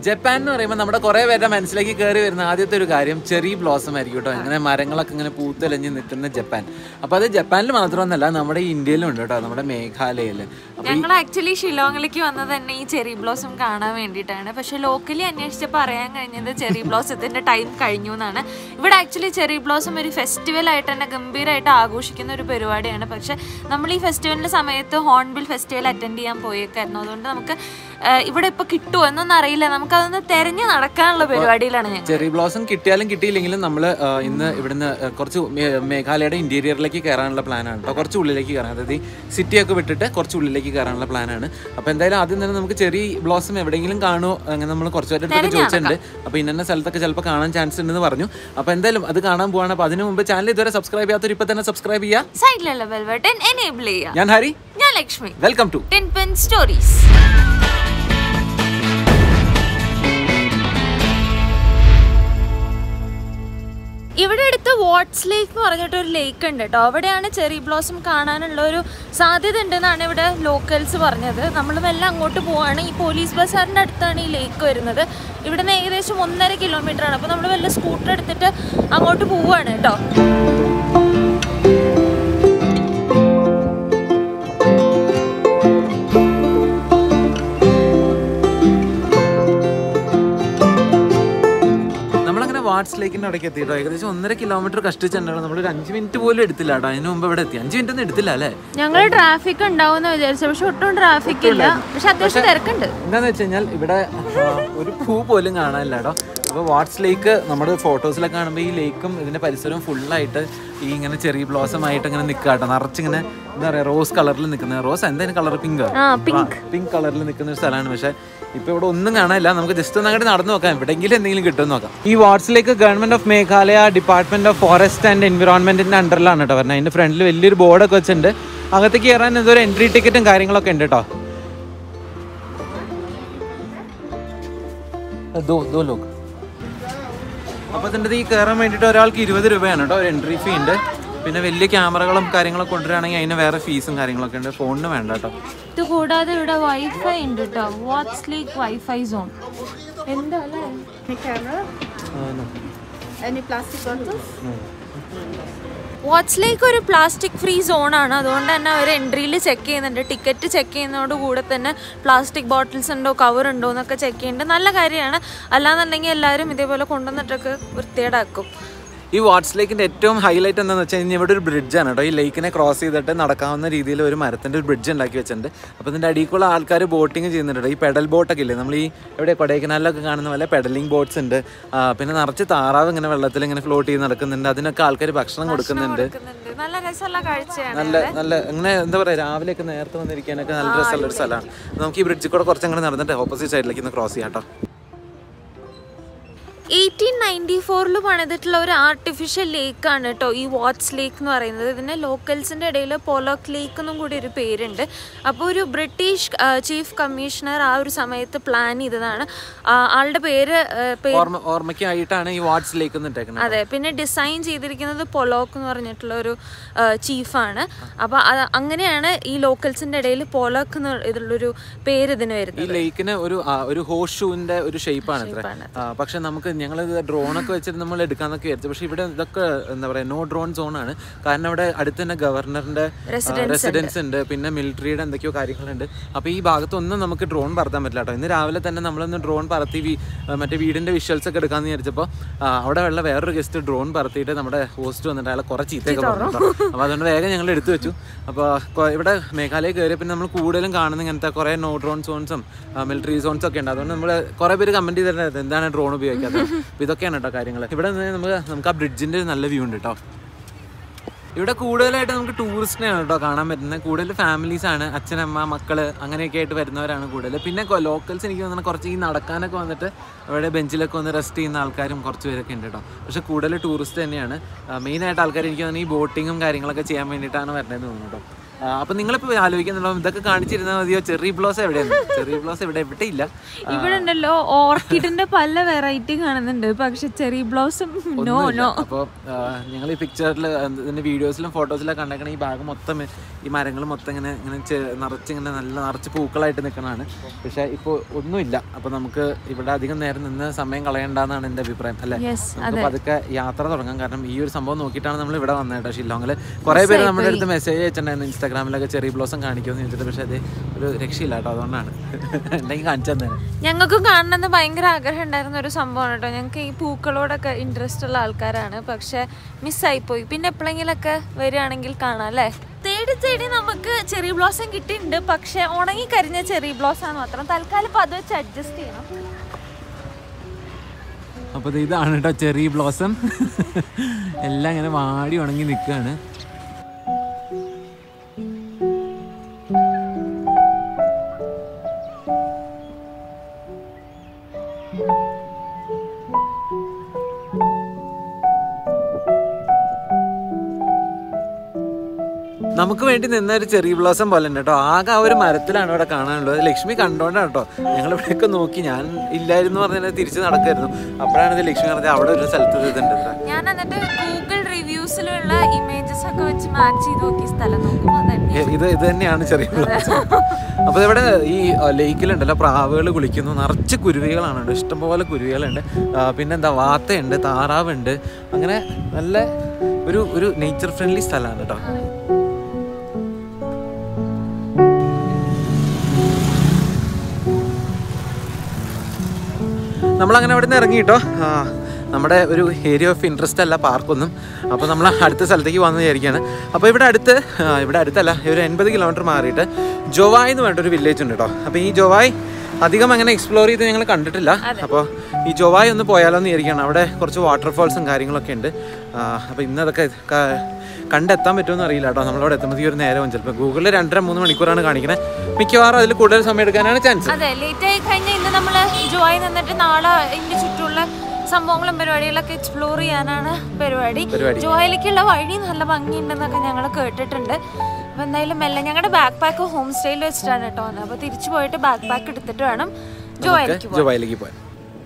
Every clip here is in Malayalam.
ജപ്പാൻ എന്ന് പറയുമ്പോൾ നമ്മുടെ കുറെ പേരുടെ മനസ്സിലേക്ക് കയറി വരുന്ന ആദ്യത്തെ ഒരു കാര്യം ചെറി ബ്ലോസം ആയിരിക്കും കേട്ടോ ഇങ്ങനെ മരങ്ങളൊക്കെ ഇങ്ങനെ പൂത്തലഞ്ഞ് നിൽക്കുന്ന ജപ്പാൻ അപ്പൊ അത് ജപ്പാനിൽ മാത്രമൊന്നല്ല നമ്മുടെ ഈ ഇന്ത്യയിലും ഉണ്ട് കേട്ടോ നമ്മുടെ മേഘാലയയിൽ ഞങ്ങൾ ആക്ച്വലി ഷിലോങ്ങിലേക്ക് വന്നത് തന്നെ ഈ ചെറി ബ്ലോസം കാണാൻ വേണ്ടിയിട്ടാണ് പക്ഷെ ലോക്കലി അന്വേഷിച്ചപ്പോൾ അറിയാൻ കഴിഞ്ഞത് ചെറി ബ്ലോസത്തിന്റെ ടൈം കഴിഞ്ഞു എന്നാണ് ഇവിടെ ആക്ച്വലി ചെറി ബ്ലോസം ഒരു ഫെസ്റ്റിവൽ ആയിട്ട് തന്നെ ഗംഭീരമായിട്ട് ആഘോഷിക്കുന്ന ഒരു പരിപാടിയാണ് പക്ഷെ നമ്മൾ ഈ ഫെസ്റ്റിവലിന്റെ സമയത്ത് ഹോൺബിൽ ഫെസ്റ്റിവൽ അറ്റൻഡ് ചെയ്യാൻ പോയേക്കായിരുന്നു അതുകൊണ്ട് നമുക്ക് ആ, ഇവിടെ ഇപ്പൊ കിട്ടുമോ എന്നൊന്നും അറിയില്ല നമുക്ക് അതൊന്ന് തെരഞ്ഞു നടക്കാനുള്ള പരിപാടിയിലാണ് ഞങ്ങൾ ചെറി ബ്ലോസം കിട്ടിയാലും കിട്ടിയില്ലെങ്കിലും നമ്മൾ ഇന്ന് ഇവിടുന്ന് ആ, കുറച്ച് മേ- മേഘാലയയുടെ ഇന്റീരിയറിലേക്ക് കയറാനുള്ള പ്ലാനാണ് കേട്ടോ കുറച്ച് ഉള്ളിലേക്ക് കയറാൻ അതായത് ഈ സിറ്റിയൊക്കെ വിട്ടിട്ട് കുറച്ച് ഉള്ളിലേക്ക് കയറാനുള്ള പ്ലാനാണ് അപ്പോൾ എന്തായാലും ആദ്യം തന്നെ നമുക്ക് ചെറി ബ്ലോസം എവിടെയെങ്കിലും കാണുമോ അങ്ങനെ നമ്മൾ കുറച്ചുപേരുടെ അടുത്തൊക്കെ ചോദിച്ചിട്ടുണ്ട് അപ്പോൾ ഇന്ന സ്ഥലത്തൊക്കെ ചിലപ്പോൾ കാണാൻ ചാൻസ് ഉണ്ടെന്ന് പറഞ്ഞു അപ്പോൾ എന്തായാലും അത് കാണാൻ പോവാണ് അപ്പോൾ അതിന് മുമ്പ് ചാനൽ ഇതുവരെ സബ്സ്ക്രൈബ് ചെയ്യാത്തവർ ഇപ്പോൾ തന്നെ സബ്സ്ക്രൈബ് ചെയ്യുക സൈഡിലുള്ള ബെൽ ബട്ടൺ എനേബിൾ ചെയ്യുക ഞാൻ ഹരി ഞാൻ Lakshmi welcome to ten pen stories ഇവിടെ അടുത്ത് വാട്സ് ലേക്ക് എന്ന് പറഞ്ഞിട്ട് ഒരു ലേക്ക് ഉണ്ട് കേട്ടോ അവിടെയാണ് ചെറി ബ്ലോസം കാണാനുള്ള ഒരു സാധ്യത ഉണ്ടെന്നാണ് ഇവിടെ ലോക്കൽസ് പറഞ്ഞത് നമ്മൾ മെല്ലെ അങ്ങോട്ട് പോവാണ് ഈ പോലീസ് ബസാറിൻ്റെ അടുത്താണ് ഈ ലേക്ക് വരുന്നത് ഇവിടെ നിന്ന് ഏകദേശം ഒന്നര കിലോമീറ്റർ ആണ് അപ്പോൾ നമ്മൾ വല്ല സ്കൂട്ടർ എടുത്തിട്ട് അങ്ങോട്ട് പോവുകയാണ് കേട്ടോ നമ്മളങ്ങനെ വാട്സ് ലേക്കിന്റെ അവിടേക്ക് എത്തിയിട്ടോ ഏകദേശം ഒന്നര കിലോമീറ്റർ കഷ്ടിച്ചിട്ടുണ്ടാവും നമ്മളൊരു അഞ്ച് മിനിറ്റ് പോലും എടുത്തില്ല കേട്ടോ അതിന് മുമ്പ് ഇവിടെ എത്തി അഞ്ച് മിനിറ്റ് ഒന്നും എടുത്തില്ല അല്ലേ ഞങ്ങൾ ട്രാഫിക് ഉണ്ടാവും എന്ന് വിചാരിച്ചു പക്ഷെ ഒട്ടും ട്രാഫിക് ഇല്ല പക്ഷെ അത്യാവശ്യം തിരക്കുണ്ട് എന്താന്ന് വെച്ച് കഴിഞ്ഞാൽ ഇവിടെ ആ, ഒരു പൂ പോലും കാണാനില്ല കേട്ടോ അപ്പോൾ വാട്സ് ലേക്ക് നമ്മുടെ ഫോട്ടോസിലൊക്കെ കാണുമ്പോൾ ഈ ലേക്കും ഇതിന്റെ പരിസരവും ഫുള്ളായിട്ട് ഈ ഇങ്ങനെ ചെറിയ ബ്ലോസം ആയിട്ട് ഇങ്ങനെ നിൽക്കുക കേട്ടോ നിറച്ചിങ്ങനെ എന്താ പറയുക റോസ് കളറിൽ നിൽക്കുന്ന റോസ് എന്തായാലും കളർ പിങ്ക് ആ പിങ്ക് പിങ്ക് കളറിൽ നിൽക്കുന്ന ഒരു സ്ഥലമാണ് പക്ഷേ ഇപ്പൊ ഇവിടെ ഒന്നും കാണാനില്ല നമുക്ക് ജസ്റ്റ് ഒന്ന് അങ്ങോട്ട് നടന്നു നോക്കാം എവിടെയെങ്കിലും എന്തെങ്കിലും കിട്ടുമെന്ന് നോക്കാം ഈ വാട്സിലേക്ക് government of Meghalaya department of forest and എൻവിറോൺമെന്റിന്റെ അണ്ടറിലാണ് കേട്ടോ പറഞ്ഞത് അതിന്റെ ഫ്രണ്ടിൽ വലിയൊരു ബോർഡൊക്കെ വെച്ചിട്ടുണ്ട് അകത്തേക്ക് കയറാൻ എന്തോ ഒരു എൻട്രി ടിക്കറ്റും കാര്യങ്ങളൊക്കെ ഉണ്ട് കേട്ടോ ദോ ദോ ലോക്ക് അപ്പോൾ ഇതിൻ്റെ ഈ കയറാൻ വേണ്ടിയിട്ട് ഒരാൾക്ക് ഇരുപത് രൂപയാണ് കേട്ടോ ഒരു എൻട്രി ഫീ ഉണ്ട് പിന്നെ വലിയ ക്യാമറകളും കാര്യങ്ങളൊക്കെ കൊണ്ടുവരികയാണെങ്കിൽ അതിന് വേറെ ഫീസും കാര്യങ്ങളൊക്കെ ഉണ്ട് ഫോണിന് വേണ്ട കേട്ടോ ഇത് കൂടാതെ ഇവിടെ വൈഫൈ ഉണ്ട് കേട്ടോ വാട്സ് ലേക്ക് വൈഫൈ സോൺ എന്താ അല്ലേ Any camera? Any plastic bottles? വാട്സ് ലേക്ക് ഒരു പ്ലാസ്റ്റിക് ഫ്രീ സോൺ ആണ് അതുകൊണ്ട് തന്നെ അവർ എൻട്രിയിൽ ചെക്ക് ചെയ്യുന്നുണ്ട് ടിക്കറ്റ് ചെക്ക് ചെയ്യുന്നതോട് കൂടെ തന്നെ പ്ലാസ്റ്റിക് ബോട്ടിൽസ് ഉണ്ടോ കവർ ഉണ്ടോ എന്നൊക്കെ ചെക്ക് ചെയ്യുന്നുണ്ട് നല്ല കാര്യമാണ് അല്ലാന്നുണ്ടെങ്കിൽ എല്ലാവരും ഇതേപോലെ കൊണ്ടുവന്നിട്ടൊക്കെ വൃത്തികേടാക്കും ഈ വാട്സ് ലേക്കിന്റെ ഏറ്റവും ഹൈലൈറ്റ് എന്താണെന്ന് വെച്ച് കഴിഞ്ഞാൽ ഇവിടെ ഒരു ബ്രിഡ്ജാണ് കേട്ടോ ഈ ലേക്കിനെ ക്രോസ് ചെയ്തിട്ട് നടക്കാവുന്ന രീതിയിൽ ഒരു മരത്തിന്റെ ഒരു ബ്രിഡ്ജ് ഉണ്ടാക്കി വെച്ചിട്ടുണ്ട് അപ്പോൾ ഇതിന്റെ അടിയിലുള്ള ആൾക്കാർ ബോട്ടിങ് ചെയ്യുന്നുണ്ട് ഈ പെഡൽ ബോട്ടൊക്കെ ഇല്ലേ നമ്മൾ ഈ എവിടെ കൊടൈക്കനാലിലൊക്കെ കാണുന്ന പോലെ പെഡലിംഗ് ബോട്ട്സ് ഉണ്ട് ആ, പിന്നെ നിറച്ച് താറാവ് ഇങ്ങനെ വെള്ളത്തിൽ ഇങ്ങനെ ഫ്ലോട്ട് ചെയ്ത് നടക്കുന്നുണ്ട് അതിനൊക്കെ ആൾക്കാർ ഭക്ഷണം കൊടുക്കുന്നുണ്ട് കൊടുക്കുന്നുണ്ട്. നല്ല രസമുള്ള കാഴ്ചയാണ് നല്ല നല്ല അങ്ങനെ എന്താ പറയുക രാവിലെയൊക്കെ നേരത്തെ വന്നിരിക്കാനൊക്കെ നല്ല രസമുള്ള ഒരു സ്ഥലമാണ് നമുക്ക് ഈ ബ്രിഡ്ജിൽ കൂടെ കുറച്ച് അങ്ങനെ നടന്നിട്ട് ഓപ്പോസിറ്റ് സൈഡിലേക്ക് ഒന്ന് ക്രോസ് ചെയ്യാം കേട്ടോ എയ്റ്റീൻ നയൻറ്റി ഫോറിൽ പണിതിട്ടുള്ള ഒരു ആർട്ടിഫിഷ്യൽ ലേക്കാണ് കേട്ടോ ഈ വാട്സ് ലേക്ക് എന്ന് പറയുന്നത് ഇതിന് ലോക്കൽസിൻ്റെ ഇടയിൽ പോലോക്ക് ലേക്ക് എന്നും കൂടി ഒരു പേരുണ്ട് അപ്പോൾ ഒരു ബ്രിട്ടീഷ് ചീഫ് കമ്മീഷണർ ആ ഒരു സമയത്ത് പ്ലാൻ ചെയ്തതാണ് ആ, ആളുടെ പേര് ആ, പേര് ഓർമ്മ ഓർമ്മയ്ക്കായിട്ടാണ് ഈ വാട്സ് ലേക്ക് ഒന്ന് ഇട്ടേക്കുന്നത് അതെ പിന്നെ ഡിസൈൻ ചെയ്തിരിക്കുന്നത് പൊലോക്ക് എന്ന് പറഞ്ഞിട്ടുള്ള ഒരു ചീഫാണ് അപ്പോൾ അത് അങ്ങനെയാണ് ഈ ലോക്കൽസിൻ്റെ ഇടയിൽ പോലോക്ക് എന്ന് ഇതിലുള്ളൊരു പേര് ഇതിന് വരുന്നത് ഈ ലേക്കിന് ഒരു ആ, ഒരു ഹോസ് ഷൂവിന്റെ ഒരു ഷേപ്പാണ് ഇത്ര പക്ഷെ നമുക്ക് ഞങ്ങൾ ഡ്രോണൊക്കെ വെച്ചിട്ട് നമ്മൾ എടുക്കാന്നൊക്കെ വിചാരിച്ചു പക്ഷെ ഇവിടെ ഇതൊക്കെ എന്താ പറയാ നോ ഡ്രോൺ സോൺ ആണ് കാരണം ഇവിടെ അടുത്ത് തന്നെ ഗവർണറിന്റെ റെസിഡൻസ് ഉണ്ട് പിന്നെ മിലിറ്ററിയുടെ എന്തൊക്കെയോ കാര്യങ്ങളുണ്ട് അപ്പൊ ഈ ഭാഗത്തൊന്നും നമുക്ക് ഡ്രോൺ പറത്താൻ പറ്റില്ല കേട്ടോ ഇന്ന് രാവിലെ തന്നെ നമ്മളൊന്ന് ഡ്രോൺ പറത്തി വി- ആ, മറ്റേ വീടിന്റെ വിഷ്വൽസ് ഒക്കെ എടുക്കാന്ന് വിചാരിച്ചപ്പോൾ അവിടെ ഉള്ള വേറൊരു ഗസ്റ്റ് ഡ്രോൺ പറത്തിയിട്ട് നമ്മുടെ ഹോസ്റ്റ് വന്നിട്ട് അയാളെ കുറെ ചീത്തയൊക്കെ പറഞ്ഞു കേട്ടോ. അപ്പൊ അതുകൊണ്ട് വേഗം ഞങ്ങൾ എടുത്തു വെച്ചു അപ്പോൾ ഇവിടെ മേഘാലയ കയറിയ പിന്നെ നമ്മൾ കൂടുതലും കാണുന്ന ഇങ്ങനത്തെ കുറെ നോ ഡ്രോൺ സോൺസും മിലിറ്ററി സോൺസും ഒക്കെ ഉണ്ട് അതുകൊണ്ട് നമ്മൾ കുറെ പേര് കമന്റ് ചെയ്തിട്ടുണ്ട് എന്താണ് ഡ്രോൺ ഉപയോഗിക്കാത്തത് അപ്പൊ ഇതൊക്കെയാണ് കേട്ടോ കാര്യങ്ങൾ ഇവിടെ നിന്ന് നമുക്ക് നമുക്ക് ആ ബ്രിഡ്ജിന്റെ ഒരു നല്ല വ്യൂ ഉണ്ട് കേട്ടോ ഇവിടെ കൂടുതലായിട്ട് നമുക്ക് ടൂറിസ്റ്റിനെയാണ് കേട്ടോ കാണാൻ പറ്റുന്നത് കൂടുതൽ ഫാമിലീസ് ആണ് അച്ഛനമ്മ മക്കള് അങ്ങനെയൊക്കെ ആയിട്ട് വരുന്നവരാണ് കൂടുതൽ പിന്നെ ലോക്കൽസ് എനിക്ക് തോന്നുന്നത് കുറച്ച് ഈ നടക്കാനൊക്കെ വന്നിട്ട് അവിടെ ബെഞ്ചിലൊക്കെ വന്ന് റെസ്റ്റ് ചെയ്യുന്ന ആൾക്കാരും കുറച്ച് പേരൊക്കെ ഉണ്ട് കേട്ടോ പക്ഷെ കൂടുതൽ ടൂറിസ്റ്റ് തന്നെയാണ് മെയിൻ ആയിട്ട് ആൾക്കാർ എനിക്ക് തോന്നുന്നു ഈ ബോട്ടിങ്ങും കാര്യങ്ങളൊക്കെ ചെയ്യാൻ വേണ്ടിയിട്ടാണ് വരുന്നത് തോന്നുന്നു കേട്ടോ ആ, അപ്പൊ നിങ്ങളിപ്പോ ആലോചിക്കുന്നുണ്ടോ ഇതൊക്കെ കാണിച്ചിരുന്നാൽ മതിയോ ചെറി ബ്ലോസ് എവിടെയാണ് ചെറി ബ്ലോസ് ഇവിടെ എവിടെ ഇല്ല ഇവിടെ ഉണ്ടല്ലോ ഓർക്കിഡിന്റെ പല വെറൈറ്റി കാണുന്നുണ്ട് പക്ഷെ ചെറി ബ്ലോസം നോ നോ അപ്പോൾ ഞങ്ങൾ ഈ പിക്ചറിൽ ഇതിന്റെ വീഡിയോസിലും ഫോട്ടോസിലൊക്കെ കണ്ടേക്കണ ഈ ഭാഗം മൊത്തം ഈ മരങ്ങൾ മൊത്തം ഇങ്ങനെ ഇങ്ങനെ ചെ- നിറച്ച് ഇങ്ങനെ നല്ല നിറച്ച് പൂക്കളായിട്ട് നിൽക്കണതാണ് പക്ഷെ ഇപ്പോൾ ഒന്നുമില്ല അപ്പോൾ നമുക്ക് ഇവിടെ അധികം നേരം നിന്ന് സമയം കളയണ്ടെന്നാണ് എൻ്റെ അഭിപ്രായം അല്ലേ യെസ് നമുക്ക് പതുക്കെ യാത്ര തുടങ്ങാം കാരണം ഈ ഒരു സംഭവം നോക്കിയിട്ടാണ് നമ്മൾ ഇവിടെ വന്നത് കേട്ടോ ഷില്ലോങ്ങിൽ കുറേ പേര് നമ്മുടെ അടുത്ത് മെസ്സേജ് അയച്ചിട്ടുണ്ടായിരുന്നു ഇൻസ്റ്റാഗ്രാമിലൊക്കെ ചെറിയ ബ്ലോസം കാണിക്കുമെന്ന് ചോദിച്ചിട്ട് പക്ഷേ അത് ഒരു രക്ഷയില്ല കേട്ടോ അതുകൊണ്ടാണ് ഉണ്ടെങ്കിൽ കാണിച്ചു തന്നെ ഞങ്ങൾക്കും കാണണമെന്ന് ഭയങ്കര ആഗ്രഹം ഉണ്ടായിരുന്ന ഒരു സംഭവമാണ് കേട്ടോ ഞങ്ങൾക്ക് ഈ പൂക്കളോടൊക്കെ ഇൻട്രസ്റ്റ് ഉള്ള ആൾക്കാരാണ് പക്ഷെ മിസ്സായിപ്പോയി പിന്നെ എപ്പോഴെങ്കിലൊക്കെ വരികയാണെങ്കിൽ കാണാം അല്ലേ തേടി തേടി നമുക്ക് ചെറി ബ്ലോസം കിട്ടിയിട്ടുണ്ട് പക്ഷെ ഉണങ്ങി കരിഞ്ഞ ചെറി ബ്ലോസം ആണ് മാത്രം തൽക്കാലം ഇപ്പൊ അത് വെച്ച് അഡ്ജസ്റ്റ് ചെയ്യണം അപ്പോൾ ദേ ഇതാണ് കേട്ടോ ചെറി ബ്ലോസം എല്ലാം ഇങ്ങനെ വാടി ഉണങ്ങി നിൽക്കുകയാണ് നമുക്ക് വേണ്ടി നിന്ന ഒരു ചെറിയ ബ്ലോസം പോലെ ഉണ്ട് കേട്ടോ ആകെ ആ ഒരു മരത്തിലാണ് ഇവിടെ കാണാനുള്ളത് ലക്ഷ്മി കണ്ടോണ്ടാണ് കേട്ടോ ഞങ്ങൾ ഇവിടെയൊക്കെ നോക്കി ഞാൻ ഇല്ലായിരുന്നു പറഞ്ഞാൽ തിരിച്ച് നടക്കായിരുന്നു അപ്പോഴാണ് ഇത് ലക്ഷ്മി പറഞ്ഞത് അവിടെ ഒരു സ്ഥലത്ത് ഇത് ഉണ്ട് ഇത്ര. ഞാൻ എന്നിട്ട് ഗൂഗിൾ റിവ്യൂസിലുള്ള ഇമേജസ് ഒക്കെ വെച്ച് മാച്ച് ചെയ്ത് നോക്കി സ്ഥലം നോക്കുമ്പോൾ തന്നെ ഏ, ഇത് ഇത് തന്നെയാണ് ചെറിയ ബ്ലോസം അപ്പോൾ ഇവിടെ ഈ ലേക്കിലുണ്ടല്ലോ പ്രാവുകൾ കുളിക്കുന്നു നിറച്ച് കുരുവികളാണ് കേട്ടോ. ഇഷ്ടംപോലെ കുരുവികളുണ്ട് ആ, പിന്നെന്താ വാത്തയുണ്ട് താറാവുണ്ട് അങ്ങനെ നല്ല ഒരു ഒരു നേച്ചർ ഫ്രണ്ട്ലി സ്ഥലമാണ് കേട്ടോ നമ്മളങ്ങനെ അവിടെ നിന്ന് ഇറങ്ങി കേട്ടോ ആ, നമ്മുടെ ഒരു ഏരിയ ഓഫ് ഇൻട്രസ്റ്റ് അല്ല പാർക്കൊന്നും അപ്പോൾ നമ്മൾ അടുത്ത സ്ഥലത്തേക്ക് വന്നു വിചാരിക്കുകയാണ് അപ്പോൾ ഇവിടെ അടുത്ത് ആ, ഇവിടെ അടുത്തല്ല ഒരു എൺപത് കിലോമീറ്റർ മാറിയിട്ട് ജോവായ് എന്ന് പറഞ്ഞിട്ടൊരു വില്ലേജ് ഉണ്ട് കേട്ടോ അപ്പോൾ ഈ ജോവായ് അധികം അങ്ങനെ എക്സ്പ്ലോർ ചെയ്ത് ഞങ്ങൾ കണ്ടിട്ടില്ല അപ്പോൾ ഈ ജോവായ് ഒന്ന് പോയാലോ എന്ന് വിചാരിക്കുകയാണ് അവിടെ കുറച്ച് വാട്ടർഫോൾസും കാര്യങ്ങളൊക്കെ ഉണ്ട് അപ്പോൾ ഇന്ന് അതൊക്കെ ക- കണ്ടെത്താൻ പറ്റുമെന്ന് അറിയില്ല കേട്ടോ നമ്മളവിടെ എത്തുമ്പോഴത്തേക്ക് ഒരു നേരവും ചിലപ്പോൾ ഗൂഗിളിൽ രണ്ടര മൂന്ന് മണിക്കൂറാണ് കാണിക്കുന്നത് മിക്കവാറും അതിൽ കൂടുതൽ സമയം എടുക്കാനാണ് ചാൻസ് അതെ ലേറ്റ് ആയി കഴിഞ്ഞാൽ ഇന്ന് നമ്മൾ ജോയി നിന്നിട്ട് നാളെ ഇതിന്റെ ചുറ്റുമുള്ള സംഭവങ്ങളും പരിപാടികളൊക്കെ എക്സ്പ്ലോർ ചെയ്യാനാണ് പരിപാടി പരിപാടി. ജോയിലേക്കുള്ള വഴി നല്ല ഭംഗിയുണ്ടെന്നൊക്കെ ഞങ്ങൾ കേട്ടിട്ടുണ്ട് അപ്പൊ എന്തായാലും മെല്ലെ ഞങ്ങളുടെ ബാക്ക് പാക്ക് ഹോം സ്റ്റേയിൽ വെച്ചിട്ടാണ് കേട്ടോ വന്നത് അപ്പൊ തിരിച്ചു പോയിട്ട് ബാക്ക് പാക്ക് എടുത്തിട്ട് വേണം ജോയിലേക്ക് പോകാൻ ജോവായിലേക്ക് പോകാൻ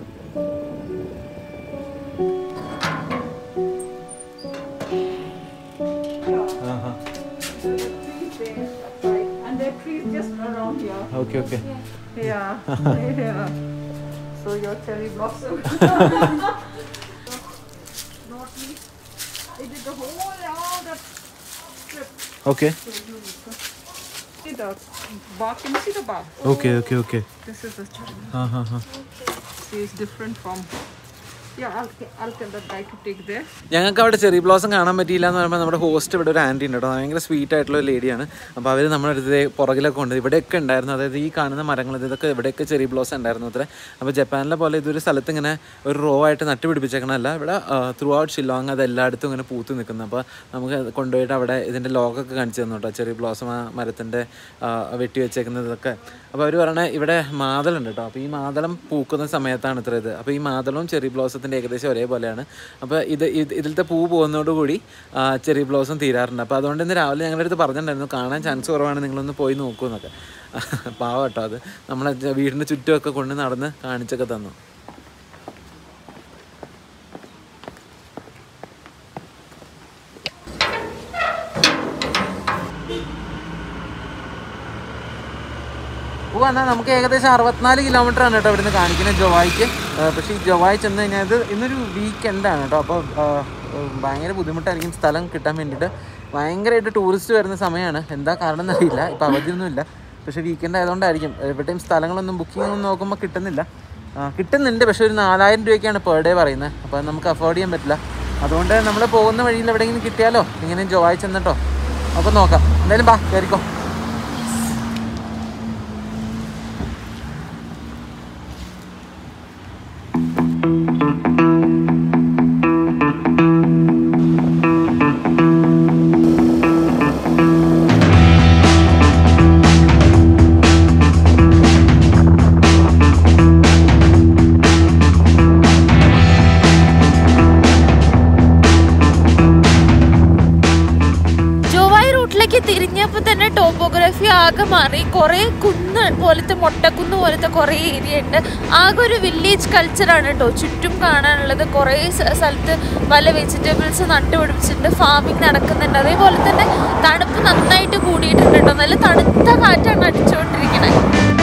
And there are trees just around here. Okay okay Yeah. yeah. So your cherry blossom. Northeast. They did the whole all that strip. Okay See the bark. Can you see the bark? Okay okay okay This is the cherry. ആ ഹാ ഹാ See, it's different from. Yeah, I'll, I'll tell that guy to take there. ഞങ്ങൾക്ക് അവിടെ ചെറി ബ്ലോസം കാണാൻ പറ്റിയില്ല എന്ന് പറയുമ്പോൾ നമ്മുടെ ഹോസ്റ്റ് ഇവിടെ ഒരു ആൻറ്റി ഉണ്ട് കേട്ടോ ഭയങ്കര സ്വീറ്റ് ആയിട്ടുള്ള ഒരു ലേഡിയാണ് അപ്പോൾ അവർ നമ്മുടെ അടുത്ത് ദേ പുറകിലൊക്കെ ഉണ്ട് ഇവിടെയൊക്കെ ഉണ്ടായിരുന്നു അതായത് ഈ കാണുന്ന മരങ്ങൾ ഇതൊക്കെ ഇവിടെയൊക്കെ ചെറി ബ്ലോസം ഉണ്ടായിരുന്നു അത്ര അപ്പോൾ ജപ്പാനിലെ പോലെ ഇതൊരു സ്ഥലത്ത് ഇങ്ങനെ ഒരു റോ ആയിട്ട് നട്ടുപിടിപ്പിച്ചേക്കണമല്ല ഇവിടെ ത്രൂ ഔട്ട് ഷില്ലോങ് അത് എല്ലായിടത്തും ഇങ്ങനെ പൂത്ത് നിൽക്കുന്നു അപ്പോൾ നമുക്ക് അത് കൊണ്ടുപോയിട്ട് അവിടെ ഇതിൻ്റെ ലോഗൊക്കെ കാണിച്ചു തന്നു കേട്ടോ ചെറി ബ്ലോസം ആ മരത്തിൻ്റെ വെട്ടി വെച്ചേക്കുന്നത് ഇതൊക്കെ അപ്പോൾ അവർ പറയണേ ഇവിടെ മാതളുണ്ട് കേട്ടോ അപ്പോൾ ഈ മാതളം പൂക്കുന്ന സമയത്താണ് ഇത്ര ഇത് അപ്പോൾ ഈ മാതളവും ചെറി ബ്ലോസത്തിൻ്റെ ഏകദേശം ഒരേപോലെയാണ് അപ്പോൾ ഇത് ഇത് ഇതിലത്തെ പൂ പോകുന്നതോടുകൂടി ആ, ചെറി ബ്ലോസം തീരാറുണ്ട് അപ്പോൾ അതുകൊണ്ട് ഇന്ന് രാവിലെ ഞങ്ങളുടെ അടുത്ത് പറഞ്ഞിട്ടുണ്ടായിരുന്നു കാണാൻ ചാൻസ് കുറവാണ് നിങ്ങളൊന്ന് പോയി നോക്കൂ എന്നൊക്കെ പാവം കേട്ടോ അത് നമ്മളെ ജ- വീടിൻ്റെ ചുറ്റുമൊക്കെ കൊണ്ട് നടന്ന് കാണിച്ചൊക്കെ തന്നു ഓ എന്നാൽ നമുക്ക് ഏകദേശം അറുപത്തിനാല് കിലോമീറ്റർ ആണ് കേട്ടോ ഇവിടുന്ന് കാണിക്കുന്നത് ജോവായിക്ക് ആ, പക്ഷേ ഈ ജോവായി ചെന്ന് കഴിഞ്ഞാൽ ഇത് ഇന്നൊരു വീക്കെൻഡാണ് കേട്ടോ അപ്പോൾ ആ, ഭയങ്കര ബുദ്ധിമുട്ടായിരിക്കും സ്ഥലം കിട്ടാൻ വേണ്ടിയിട്ട് ഭയങ്കരമായിട്ട് ടൂറിസ്റ്റ് വരുന്ന സമയമാണ് എന്താ കാരണം എന്നറിയില്ല ഇപ്പോൾ അവധിയൊന്നുമില്ല പക്ഷേ വീക്കെൻഡ് ആയതുകൊണ്ടായിരിക്കും എവിടെയും സ്ഥലങ്ങളൊന്നും ബുക്കിംഗ് ഒന്നും നോക്കുമ്പോൾ കിട്ടുന്നില്ല ആ, കിട്ടുന്നുണ്ട് പക്ഷേ ഒരു നാലായിരം രൂപയ്ക്കാണ് പെർ ഡേ പറയുന്നത് അപ്പോൾ അത് നമുക്ക് അഫോർഡ് ചെയ്യാൻ പറ്റില്ല അതുകൊണ്ട് നമ്മൾ പോകുന്ന വഴിയിൽ എവിടെയെങ്കിലും കിട്ടിയാലോ ഇങ്ങനെ ജോവായി ചെന്നിട്ടോ അപ്പോൾ നോക്കാം എന്തായാലും ബാ കയറിക്കോ ജോവായി റൂട്ടിലേക്ക് ഇങ്ങോട്ടേക്ക് തിരിഞ്ഞപ്പോൾ തന്നെ ടോപ്പോഗ്രഫി ആകെ മാറി കുറേ കുന്ന് പോലത്തെ മൊട്ടക്കുന്ന് പോലത്തെ കുറേ ഏരിയ ഉണ്ട് ആകെ ഒരു വില്ലേജ് കൾച്ചറാണ് കേട്ടോ ചുറ്റും കാണാനുള്ളത് കുറേ സ- സ്ഥലത്ത് പല വെജിറ്റബിൾസ് നട്ടുപിടിപ്പിച്ചിട്ടുണ്ട് ഫാമിംഗ് നടക്കുന്നുണ്ട് അതേപോലെ തന്നെ തണുപ്പ് നന്നായിട്ട് കൂടിയിട്ടുണ്ട് കേട്ടോ നല്ല തണുത്ത കാറ്റാണ് അടിച്ചുകൊണ്ടിരിക്കണേ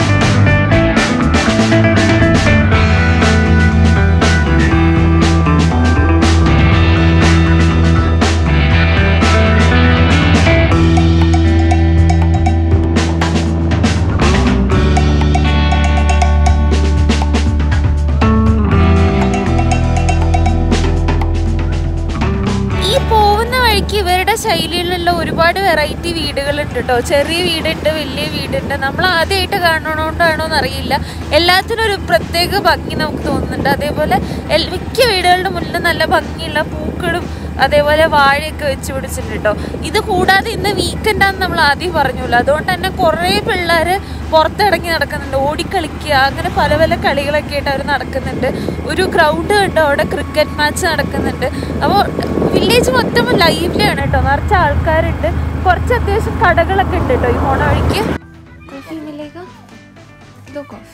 ഈ പോകുന്ന വഴിക്ക് ഇവരുടെ ശൈലിയിലുള്ള ഒരുപാട് വെറൈറ്റി വീടുകളുണ്ട് കേട്ടോ ചെറിയ വീടുണ്ട് വലിയ വീടുണ്ട് നമ്മൾ ആദ്യമായിട്ട് കാണണോണ്ടാണോ എന്നറിയില്ല എല്ലാത്തിനും ഒരു പ്രത്യേക ഭംഗി നമുക്ക് തോന്നുന്നുണ്ട് അതേപോലെ എൽ- മിക്ക വീടുകളുടെ മുന്നിൽ നല്ല ഭംഗിയുള്ള പൂക്കളും അതേപോലെ വാഴയൊക്കെ വെച്ച് പിടിച്ചിട്ടുണ്ട് കേട്ടോ ഇത് കൂടാതെ ഇന്ന് വീക്കെൻഡാന്ന് നമ്മൾ ആദ്യം പറഞ്ഞല്ലോ അതുകൊണ്ട് തന്നെ കുറേ പിള്ളേർ പുറത്തിറങ്ങി നടക്കുന്നുണ്ട് ഓടിക്കളിക്കുക അങ്ങനെ പല പല കളികളൊക്കെ ആയിട്ട് അവർ നടക്കുന്നുണ്ട് ഒരു ഗ്രൗണ്ട് കണ്ടോ അവിടെ ക്രിക്കറ്റ് മാച്ച് നടക്കുന്നുണ്ട് അപ്പോൾ വില്ലേജ് മൊത്തം ലൈവ്ലിയാണ് കേട്ടോ നിറച്ച ആൾക്കാരുണ്ട് കുറച്ച് അത്യാവശ്യം കടകളൊക്കെ ഉണ്ട് കേട്ടോ ഈ പോണ വഴിക്ക് കോഫി മിലേഗ ദോ കോഫി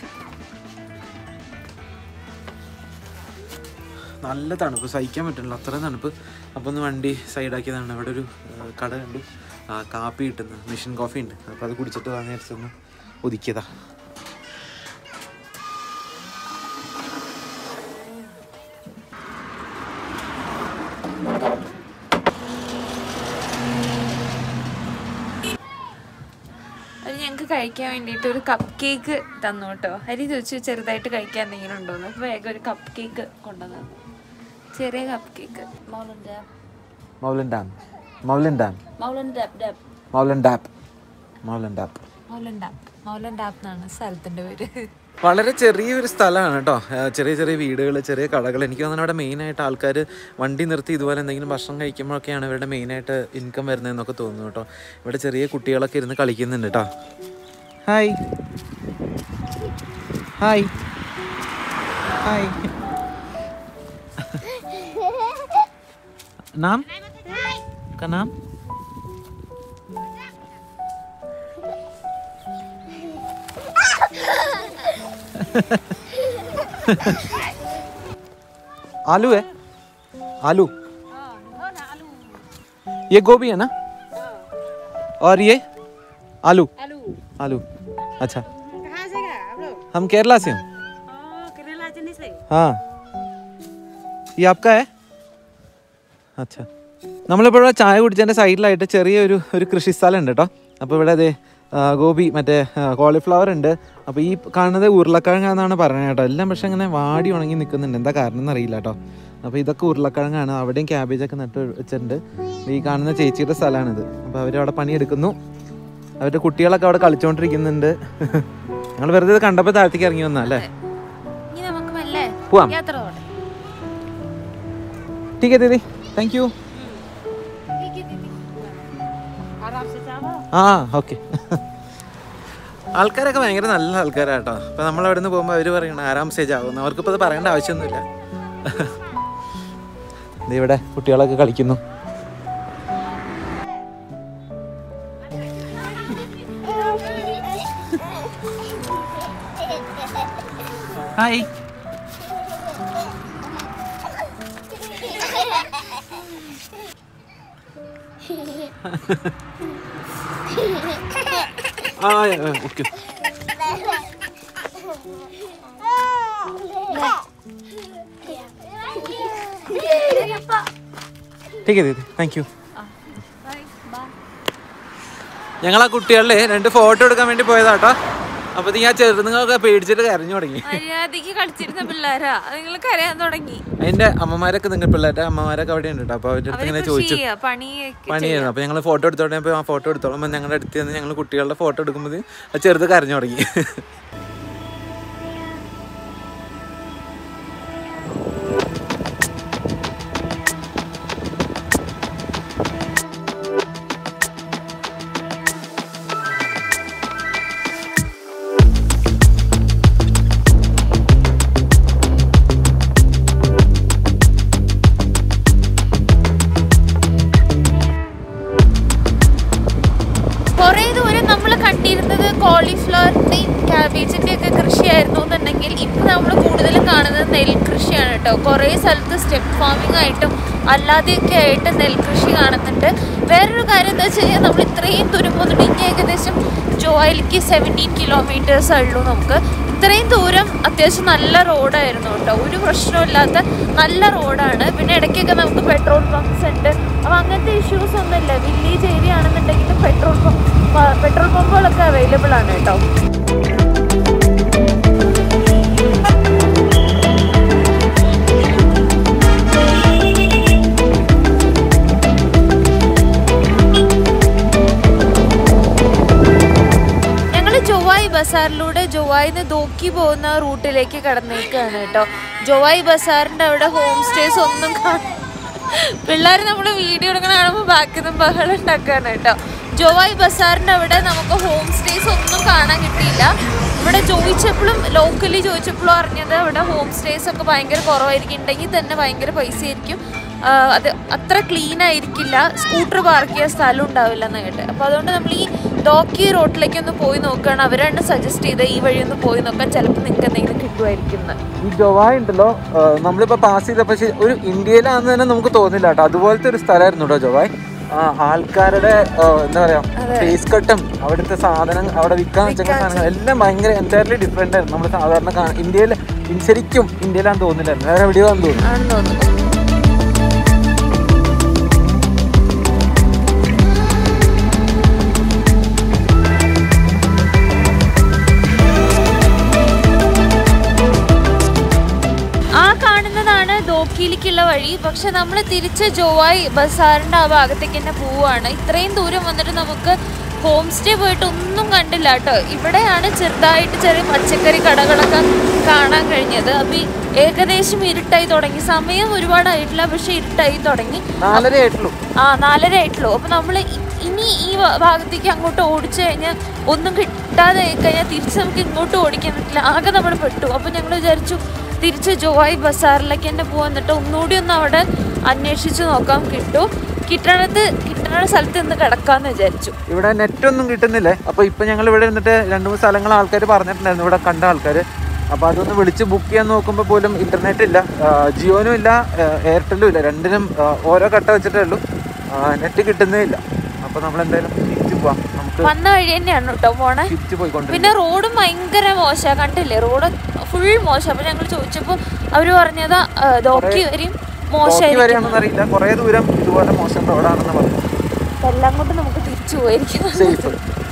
നല്ല തണുപ്പ് സഹിക്കാൻ പറ്റുന്നില്ല അത്രയും തണുപ്പ് അപ്പോൾ ഒന്ന് വണ്ടി സൈഡാക്കിയതാണ് അവിടെ ഒരു ആ, കട കണ്ടു ആ, കാപ്പി കിട്ടുന്നത് മെഷീൻ കോഫി ഉണ്ട് അപ്പോൾ അത് കുടിച്ചിട്ട് വാങ്ങി വെച്ചൊന്ന് ഒതുക്കിയതാ അത് ഞങ്ങൾക്ക് കഴിക്കാൻ വേണ്ടിയിട്ട് ഒരു കപ്പ് കേക്ക് തന്നു കേട്ടോ ഹരി ചോദിച്ചു ചെറുതായിട്ട് കഴിക്കാൻ എന്തെങ്കിലും ഉണ്ടോന്ന് അപ്പോൾ വേഗം ഒരു കപ്പ് കേക്ക് കൊണ്ടുവന്നു ചെറിയ cupcake Maulen Dab. Maulen Dab Maulen Dab Maulen Dab Dab. Maulen Dab Maulen Dab Maulen Dab Maulen Dab എന്നാണ് സ്ഥലത്തിൻ്റെ പേര് വളരെ ചെറിയൊരു സ്ഥലമാണ് കേട്ടോ ആ, ചെറിയ ചെറിയ വീടുകൾ ചെറിയ കടകൾ എനിക്ക് തോന്നുന്നു അവിടെ മെയിനായിട്ട് ആൾക്കാർ വണ്ടി നിർത്തി ഇതുപോലെ എന്തെങ്കിലും ഭക്ഷണം കഴിക്കുമ്പോഴൊക്കെയാണ് ഇവരുടെ മെയിനായിട്ട് ഇൻകം വരുന്നതെന്നൊക്കെ തോന്നുന്നു കേട്ടോ ഇവിടെ ചെറിയ കുട്ടികളൊക്കെ ഇരുന്ന് കളിക്കുന്നുണ്ട് കേട്ടോ ഹായ് ഹായ് ഹായ് नाम का नाम आलू है आलू ये गोभी है ना और ये आलू आलू अच्छा कहाँ से गया आप लोग हम केरला से हैं केरला चेन्नई से हाँ ये आपका है അച്ഛാ നമ്മളിപ്പോൾ ഇവിടെ ചായ കുടിച്ചതിൻ്റെ സൈഡിലായിട്ട് ചെറിയൊരു ഒരു കൃഷി സ്ഥലം ഉണ്ട് കേട്ടോ അപ്പോൾ ഇവിടെ അതെ ഗോപി മറ്റേ കോളിഫ്ലവർ ഉണ്ട് അപ്പോൾ ഈ കാണുന്നത് ഉരുളക്കിഴങ്ങാന്നാണ് പറയുന്നത് കേട്ടോ എല്ലാം പക്ഷെ അങ്ങനെ വാടി ഉണങ്ങി നിൽക്കുന്നുണ്ട് എന്താ കാരണം എന്നറിയില്ല കേട്ടോ അപ്പോൾ ഇതൊക്കെ ഉരുളക്കിഴങ്ങാണ് അവിടെയും ക്യാബേജൊക്കെ നട്ട് വെച്ചിട്ടുണ്ട് ഈ കാണുന്ന ചേച്ചിയുടെ സ്ഥലമാണിത് അപ്പോൾ അവരവിടെ പണിയെടുക്കുന്നു അവരുടെ കുട്ടികളൊക്കെ അവിടെ കളിച്ചുകൊണ്ടിരിക്കുന്നുണ്ട് ഞങ്ങൾ വെറുതെ ഇത് കണ്ടപ്പോൾ താഴത്തേക്ക് ഇറങ്ങി വന്നാ അല്ലേ ഇനി നമുക്ക് മെല്ലെ പോവാം യാത്ര പോകണം ठीक है दीदी थैंक यू आराम से जाओ ആ ഓക്കെ ആൾക്കാരൊക്കെ ഭയങ്കര നല്ല ആൾക്കാരാട്ടോ അപ്പൊ നമ്മൾ അവിടെ നിന്ന് പോകുമ്പോൾ അവർ പറയണം ആരാം സ്റ്റേജ് ആകുന്നു അവർക്കിപ്പോൾ അത് പറയേണ്ട ആവശ്യമൊന്നുമില്ല ദേ ഇവിടെ കുട്ടികളൊക്കെ കളിക്കുന്നു ഹായ് ആ ഓക്കെ ठीक है दीदी താങ്ക് യു ഞങ്ങൾ ആ കുട്ടികളിലെ രണ്ട് ഫോട്ടോ എടുക്കാൻ വേണ്ടി പോയതാട്ടോ അപ്പൊ ഞാൻ ചെറുതുങ്ങളൊക്കെ പേടിച്ചിട്ട് കരഞ്ഞു തുടങ്ങി മര്യാദക്ക് കളിച്ചിരുന്ന പിള്ളേരാ നിങ്ങൾ കരയാൻ തുടങ്ങി അതിന്റെ അമ്മമാരൊക്കെ നിങ്ങൾ പിള്ളേരുടെ അമ്മമാരൊക്കെ അവിടെ ഉണ്ട് കേട്ടോ അപ്പൊ അവരുടെ അടുത്ത് ഇങ്ങനെ അവര് ചോദിച്ചു കൃഷി ചെയ്യാ, പണിയൊക്കെ പണിയായിരുന്നു അപ്പൊ ഞങ്ങൾ ഫോട്ടോ എടുത്തോടെ ആ ഫോട്ടോ എടുത്തോളം ഞങ്ങളുടെ അടുത്ത് നിന്ന് ഞങ്ങൾ കുട്ടികളുടെ ഫോട്ടോ എടുക്കുമ്പോൾ ആ ചെറുത് കരഞ്ഞു തുടങ്ങി കോളിഫ്ലവറിന്റെയും ക്യാബേജിന്റെയും ഒക്കെ കൃഷിയായിരുന്നു എന്നുണ്ടെങ്കിൽ ഇപ്പൊ നമ്മൾ കൂടുതലും കാണുന്നത് നെൽകൃഷിയാണ് കേട്ടോ കുറേ സ്ഥലത്ത് സ്റ്റെപ്പ് ഫാമിംഗ് ആയിട്ടും അല്ലാതെയൊക്കെ ആയിട്ട് നെൽകൃഷി കാണുന്നുണ്ട് വേറൊരു കാര്യം എന്താ വെച്ച് കഴിഞ്ഞാൽ നമ്മൾ ഇത്രയും ദൂരം പോന്നിട്ട് ഇനി ഏകദേശം ജോയിലേക്ക് സെവൻറ്റീൻ കിലോമീറ്റേഴ്സ് ഉള്ളൂ നമുക്ക് ഇത്രയും ദൂരം അത്യാവശ്യം നല്ല റോഡായിരുന്നു കേട്ടോ ഒരു പ്രശ്നമില്ലാത്ത നല്ല റോഡാണ് പിന്നെ ഇടയ്ക്കൊക്കെ നമുക്ക് പെട്രോൾ പമ്പ്സ് ഉണ്ട് അപ്പോൾ അങ്ങനത്തെ ഇഷ്യൂസ് ഒന്നുമില്ല വില്ലേജ് ഏരിയ ആണെന്നുണ്ടെങ്കിലും പെട്രോൾ പമ്പ് പെട്രോൾ പമ്പുകളൊക്കെ അവൈലബിൾ ആണ് കേട്ടോ ഞങ്ങൾ ജോവായി ബസാറിലൂടെ ജോവായിന്ന് ദോക്കി പോകുന്ന റൂട്ടിലേക്ക് കടന്നേക്കാണ് കേട്ടോ ജോവായി ബസാറിന്റെ അവിടെ ഹോം സ്റ്റേസ് ഒന്നും കാണാൻ പിള്ളേർ നമ്മൾ വീഡിയോ എടുക്കണ കാണുമ്പോൾ ബാക്കിൽ നിന്നും ബഹളം ഉണ്ടാക്കുകയാണ് കേട്ടോ ജോവായി ബസാറിന്റെ അവിടെ നമുക്ക് ഹോം സ്റ്റേസ് ഒന്നും കാണാൻ കിട്ടിയില്ല ഇവിടെ ചോദിച്ചപ്പോഴും ലോക്കലി ചോദിച്ചപ്പോഴും അറിഞ്ഞത് അവിടെ ഹോം സ്റ്റേസ് ഒക്കെ ഭയങ്കര കുറവായിരിക്കും ഉണ്ടെങ്കിൽ തന്നെ ഭയങ്കര പൈസ ആയിരിക്കും ആ, അത് അത്ര ക്ലീൻ ആയിരിക്കില്ല സ്കൂട്ടർ പാർക്ക് ചെയ്യാൻ സ്ഥലം ഉണ്ടാവില്ല എന്ന് കേട്ട് അപ്പോൾ അതുകൊണ്ട് നമ്മൾ ഈ ഡോക്കി റോട്ടിലേക്ക് ഒന്ന് പോയി നോക്കുകയാണ് അവരാണ് സജസ്റ്റ് ചെയ്ത് ഈ വഴി ഒന്ന് പോയി നോക്കാൻ ചിലപ്പോൾ നിങ്ങൾക്ക് എന്തെങ്കിലും കിട്ടുമായിരിക്കും എന്ന് ഈ ജൊവായ് ഉണ്ടല്ലോ ആ, നമ്മളിപ്പോ പാസ് ചെയ്ത പക്ഷേ ഒരു ഇന്ത്യയിലാണെന്ന് തന്നെ നമുക്ക് തോന്നില്ല കേട്ടോ അതുപോലത്തെ ഒരു സ്ഥലമായിരുന്നു കേട്ടോ ജൊവായ് ആ, ആൾക്കാരുടെ ആ, എന്താ പറയാ ഫേസ് കട്ടും അവിടുത്തെ സാധനം അവിടെ വിൽക്കാൻ വെച്ച സാധനങ്ങൾ എല്ലാം ഭയങ്കര എൻറ്റയർലി ഡിഫറെന്റ് ആയിരുന്നു നമ്മൾ സാധാരണ കാണാൻ ഇന്ത്യയിൽ ശരിക്കും ഇന്ത്യയിലാന്ന് തോന്നില്ലായിരുന്നു വേറെ എവിടെയോ ആണെന്ന് തോന്നുന്നു ആണെന്ന് തോന്നുന്നു ആ കാണുന്നതാണ് ദോക്കിയിലേക്കുള്ള വഴി പക്ഷെ നമ്മൾ തിരിച്ച് ജോവായി ബസാറിന്റെ ആ ഭാഗത്തേക്ക് തന്നെ പോവാണ് ഇത്രയും ദൂരം വന്നിട്ട് നമുക്ക് ഹോം സ്റ്റേ പോയിട്ട് ഒന്നും കണ്ടില്ല കേട്ടോ ഇവിടെയാണ് ചെറുതായിട്ട് ചെറിയ പച്ചക്കറി കടകളൊക്കെ കാണാൻ കഴിഞ്ഞത് അപ്പൊ ഈ ഏകദേശം ഇരുട്ടായി തുടങ്ങി സമയം ഒരുപാടായിട്ടില്ല പക്ഷെ ഇരുട്ടായി തുടങ്ങി നാലര ആയിട്ടുള്ളൂ ആ നാലര ആയിട്ടുള്ളൂ അപ്പൊ നമ്മൾ ഇനി ഈ ഭാ- ഭാഗത്തേക്ക് അങ്ങോട്ട് ഓടിച്ചു കഴിഞ്ഞാൽ ഒന്നും കിട്ടാതെ ആയി കഴിഞ്ഞാൽ തിരിച്ച് നമുക്ക് ഇങ്ങോട്ട് ഓടിക്കാൻ പറ്റില്ല ആകെ നമ്മൾ പെട്ടു അപ്പൊ ഞങ്ങൾ വിചാരിച്ചു തിരിച്ച് ജോയ് ബസാറിലേക്ക് തന്നെ പോകാൻ എന്നിട്ട് ഒന്നുകൂടി ഒന്ന് അവിടെ അന്വേഷിച്ച് നോക്കാം കിട്ടും കിട്ടണത് കിട്ടണ സ്ഥലത്ത് നിന്ന് കിടക്കാന്ന് വിചാരിച്ചു ഇവിടെ നെറ്റ് ഒന്നും കിട്ടുന്നില്ലേ അപ്പൊ ഇപ്പൊ ഞങ്ങൾ ഇവിടെ ഇരുന്നിട്ട് രണ്ട് മൂന്ന് സ്ഥലങ്ങൾ ആൾക്കാർ പറഞ്ഞിട്ടുണ്ടായിരുന്നു ഇവിടെ കണ്ട ആൾക്കാർ അപ്പൊ അതൊന്ന് വിളിച്ച് ബുക്ക് ചെയ്യാൻ നോക്കുമ്പോൾ പോലും ഇന്റർനെറ്റ് ഇല്ല ആ, ജിയോനും ഇല്ല ആ, എയർടെലും ഇല്ല രണ്ടിനും ആ, ഓരോ കട്ട വെച്ചിട്ടേ ഉള്ളൂ നെറ്റ് കിട്ടുന്നേ ഇല്ല അപ്പൊ നമ്മൾ എന്തായാലും തിരിച്ചു പോവാം നമുക്ക് വന്ന വഴി തന്നെയാണ് കേട്ടോ പോണേ തിരിച്ചു പോയിക്കൊണ്ടിരിക്കും പിന്നെ റോഡും ഭയങ്കര മോശമാണ് കണ്ടില്ലേ റോഡ് ഫുൾ മോശം അപ്പൊ ഞങ്ങൾ ചോദിച്ചപ്പോൾ അവര് പറഞ്ഞത് ദോക്കി വരെയും നോക്കി മോശമായിരിക്കും വരെയാണെന്ന് അറിയില്ല കുറെ ദൂരം ഇതുപോലെ മോശം റോഡാണെന്ന് പറഞ്ഞു എല്ലാം കൊണ്ട് നമുക്ക് തിരിച്ചു പോയിരിക്കും സേഫ്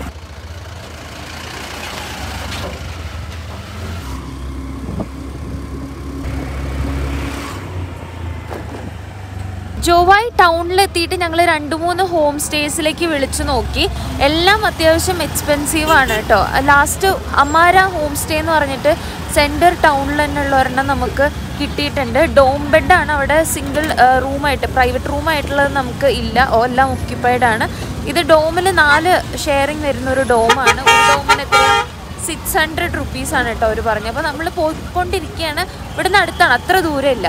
ജോവായി ടൗണിലെത്തിയിട്ട് ഞങ്ങൾ രണ്ട് മൂന്ന് ഹോം സ്റ്റേസിലേക്ക് വിളിച്ചു നോക്കി എല്ലാം അത്യാവശ്യം എക്സ്പെൻസീവ് ആണ് കേട്ടോ ലാസ്റ്റ് അമാര ഹോം സ്റ്റേ എന്ന് പറഞ്ഞിട്ട് സെൻറ്റർ ടൗണിൽ തന്നെയുള്ള ഒരെണ്ണം നമുക്ക് കിട്ടിയിട്ടുണ്ട് ഡോം ബെഡാണ് അവിടെ സിംഗിൾ റൂമായിട്ട് പ്രൈവറ്റ് റൂമായിട്ടുള്ളത് നമുക്ക് ഇല്ല ഓ, എല്ലാം ഒക്യുപ്പൈഡ് ആണ് ഇത് ഡോമിൽ നാല് ഷെയറിങ് വരുന്ന ഒരു ഡോമാണ് ഒരു ഡോമിന് എത്രയാണ് സിക്സ് ഹൺഡ്രഡ് റുപ്പീസാണ് കേട്ടോ അവർ പറഞ്ഞത് അപ്പോൾ നമ്മൾ പോയിക്കൊണ്ടിരിക്കുകയാണ് ഇവിടുന്ന് അടുത്താണ് അത്ര ദൂരമില്ല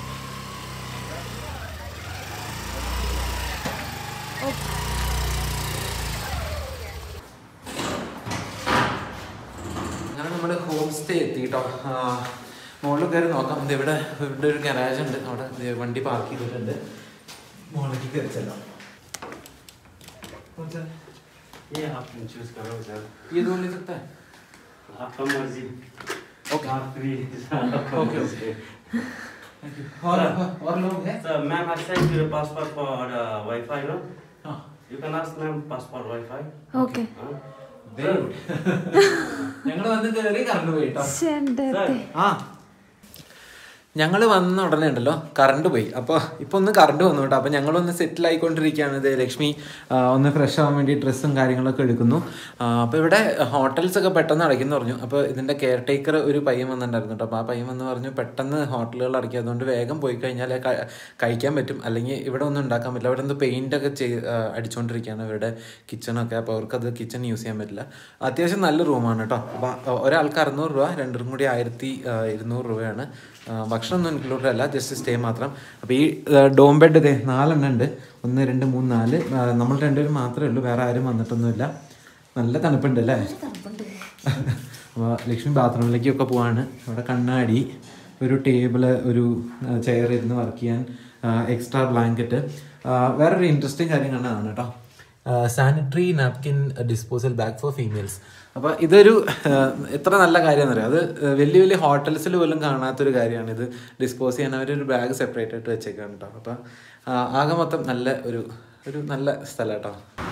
അങ്ങനെ നമ്മുടെ ഹോം സ്റ്റേ എത്തി കേട്ടോ മുകളിൽ കയറി നോക്കാം ഇത് ഇവിടെ ഇവിടെ ഒരു ഗരാജ് ഉണ്ട് അവിടെ ദേ വണ്ടി പാർക്ക് ചെയ്തിട്ടുണ്ട് മുകളിലേക്ക് കയറി ചെല്ലാം कौन सा ये आप चूज करो सर ये दो ले सकता है आपका मर्जी ओके आप फ्री ओके ओके और और लोग हैं sir ma'am I send you passport for wifi no हाँ you can ask ma'am passport wifi okay very good ഞങ്ങൾ വന്ന് കയറി കറണ്ട് പോയി കേട്ടോ सर ആ ഞങ്ങൾ വന്ന ഉടനെ ഉണ്ടല്ലോ കറണ്ട് പോയി അപ്പോൾ ഇപ്പോൾ ഒന്ന് കറണ്ട് വന്നു കേട്ടോ അപ്പോൾ ഞങ്ങളൊന്ന് സെറ്റിൽ ആയിക്കൊണ്ടിരിക്കുകയാണ് ഇത് ലക്ഷ്മി ആ, ഒന്ന് ഫ്രഷ് ആവാൻ വേണ്ടി ഡ്രസ്സും കാര്യങ്ങളൊക്കെ എടുക്കുന്നു അപ്പോൾ ഇവിടെ ഹോട്ടൽസ് ഒക്കെ പെട്ടെന്ന് അടയ്ക്കുന്നു പറഞ്ഞു അപ്പോൾ ഇതിൻ്റെ കെയർ ടേക്കർ ഒരു പയ്യൻ വന്നിട്ടുണ്ടായിരുന്നു കേട്ടോ അപ്പോൾ ആ പയ്യൻ വന്ന് പറഞ്ഞു പെട്ടെന്ന് ഹോട്ടലുകൾ അടയ്ക്കുക അതുകൊണ്ട് വേഗം പോയി കഴിഞ്ഞാൽ ക- കഴിക്കാൻ പറ്റും അല്ലെങ്കിൽ ഇവിടെ ഒന്നും ഉണ്ടാക്കാൻ പറ്റില്ല അവിടെ എന്തോ പെയിൻ്റ് ഒക്കെ ചെയ്ത് ആ, അടിച്ചുകൊണ്ടിരിക്കുകയാണ് ഇവിടെ കിച്ചണൊക്കെ അപ്പോൾ അവർക്കത് കിച്ചൺ യൂസ് ചെയ്യാൻ പറ്റില്ല അത്യാവശ്യം നല്ല റൂമാണ് കേട്ടോ അപ്പോൾ ഒരാൾക്ക് അറുന്നൂറ് രൂപ രണ്ടും കൂടി ആയിരത്തി ആ, ഇരുന്നൂറ് രൂപയാണ് ആ, ഭക്ഷണമൊന്നും ഇൻക്ലൂഡഡ് അല്ല ജസ്റ്റ് സ്റ്റേ മാത്രം അപ്പോൾ ഈ ഡോം ബെഡ് ഇതേ നാലെണ്ണം ഉണ്ട് ഒന്ന് രണ്ട് മൂന്ന് നാല് ആ, നമ്മൾ രണ്ടുപേരും മാത്രമേ ഉള്ളൂ വേറെ ആരും വന്നിട്ടൊന്നുമില്ല നല്ല തണുപ്പുണ്ട് അല്ലേ അപ്പോൾ ലക്ഷ്മി ബാത്റൂമിലേക്കൊക്കെ പോവാണ് അവിടെ കണ്ണാടി ഒരു ടേബിള് ഒരു ചെയർ ഇരുന്ന് വർക്ക് ചെയ്യാൻ എക്സ്ട്രാ ബ്ലാങ്കറ്റ് വേറൊരു ഇൻട്രസ്റ്റിംഗ് കാര്യം കണ്ടതാണ് കേട്ടോ sanitary napkin disposal bag for females അപ്പോൾ ഇതൊരു ആ, എത്ര നല്ല കാര്യമെന്ന് അറിയാം അത് വലിയ വലിയ ഹോട്ടൽസിൽ പോലും കാണാത്തൊരു കാര്യമാണ് ഇത് ഡിസ്പോസ് ചെയ്യാൻ അവരൊരു ബാഗ് സെപ്പറേറ്റ് ആയിട്ട് വെച്ചേക്കാണ് കേട്ടോ അപ്പോൾ ആകെ മൊത്തം നല്ല ഒരു ഒരു നല്ല സ്ഥലം കേട്ടോ